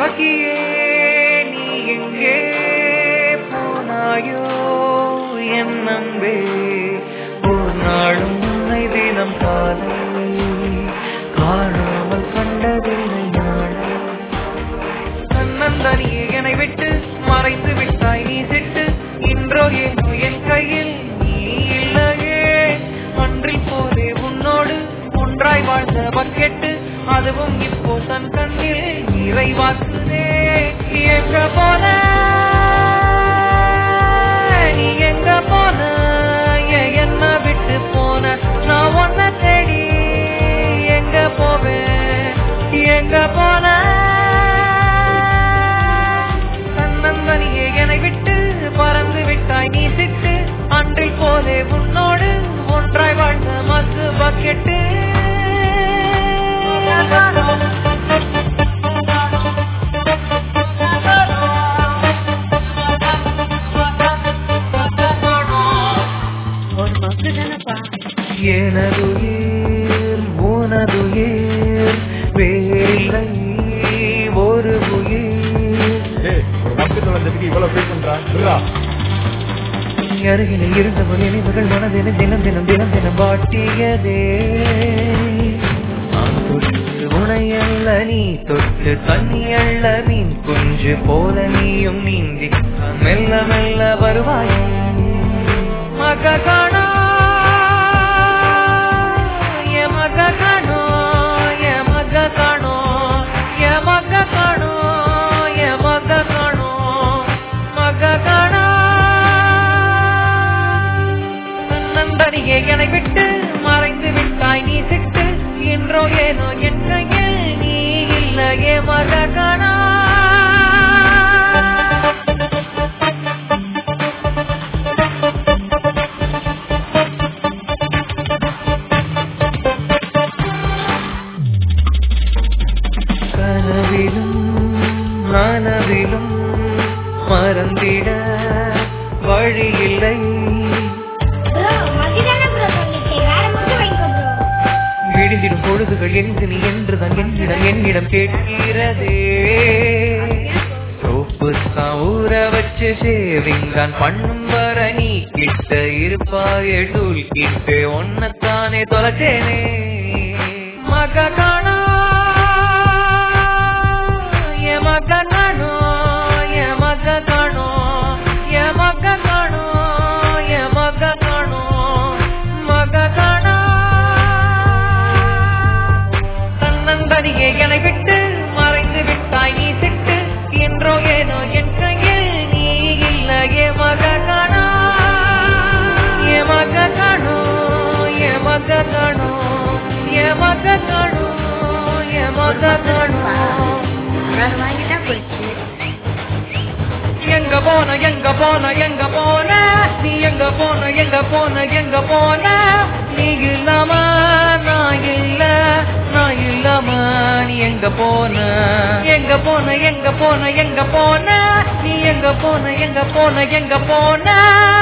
சகியே நீ எங்கே போனாயோ என் அன்பே ஒரு நாளும் உன்னை தினம் காலை காணாமல் கண்டதில்லை நாளை தன்னந்தனியே என்னை விட்டு மறைத்து விட்டாய் நீ சிட்டு இன்றோ ஏனோ என் கையில் நீ இல்லையே அன்றில் போதே உன்னோடு ஒன்றாய் வாழ்ந்த பக்கெட்டு அதுவும் இப்போ தன் கண்ணில் நிறைவாக்குதே எங்க போன நீ எங்க போன ஏன் என்ன விட்டு போன நான் ஒன்ன தேடி எங்க போவேன் எங்க போன தன்னந்தனியே என்னை விட்டு பறந்து விட்டாய் நீ சிட்டு அன்றில் போலே உன்னோடு ஒன்றாய் வாழ்ந்த மக்கு பக்கெட்டு ஒரு மக்கு தானப்பா எனதுயிர் உனதுயிர் வேலை ஒரு உயிர் டேய் ஒரு மக்கு தொலைஞ்சதுக்கு இவ்வளவு ஃபீல் பண்றான் விட்றா நீ அருகில் இருந்தவள் நினைவுகள் மனதில் தினம் தினம் தினம் தினம் வாட்டியதே நான் தொட்டு உனை அல்ல நீ தொட்டு தண்ணி அல்ல மீன் குஞ்சு போல நீயும் நீந்தி மெல்ல மெல்ல வருவாய் மக காணோ எ மக காணோ எ மக காணோ எ மக காணோ எ மக காணோ மக காணோ தன்னந்தனியே என்னை விட்டு மறைந்து விட்டாய் நீ சிட்டு என்றோ ஏனோ என் கையில் நீ இல்லையே மக காணோ கனவிலும் நனவிலும் மறந்திட வழி இல்லை ப்ரோ மக்கு தானே ப்ரோ சொல்லிச்சு வேற மக்கு வாங்கிக்கோ ப்ரோ விழுந்திடும் பொழுதுகள் எங்கு நீ என்றுதான் என்னிடம் என்னிடம் கேட்கிறதே சோப்பு தான் ஊற வச்சு ஷேவிங் தான் பண்ணும் வர நீ கிட்ட இருப்பாய டூல் கிட்ட ஒன்னத்தானே தொலைச்சேனே மக காணோ எ மக காணோ எ மக காணோ எ மக காணோ எ மக காணோ மக காணோ தன்னந்தனியே என்னை விட்டு மறைந்து விட்டாய் நீ சிட்டு என்றோ ஏனோ என் கையில் நீ இல்லையே மக காணோ எ மக காணோ எ மக காணோ எ மக காணோ எ மக காணோ நான் வாங்கிட்டா போயிடுச்சு எங்க போன எங்க போன எங்க போன நீ எங்க போன எங்க போன எங்க போன நீ இல்லாம நான் இல்ல நான் இல்லாம நீ எங்க போன எங்க போன எங்க போன எங்க போன நீ எங்க போன எங்க போன எங்க போன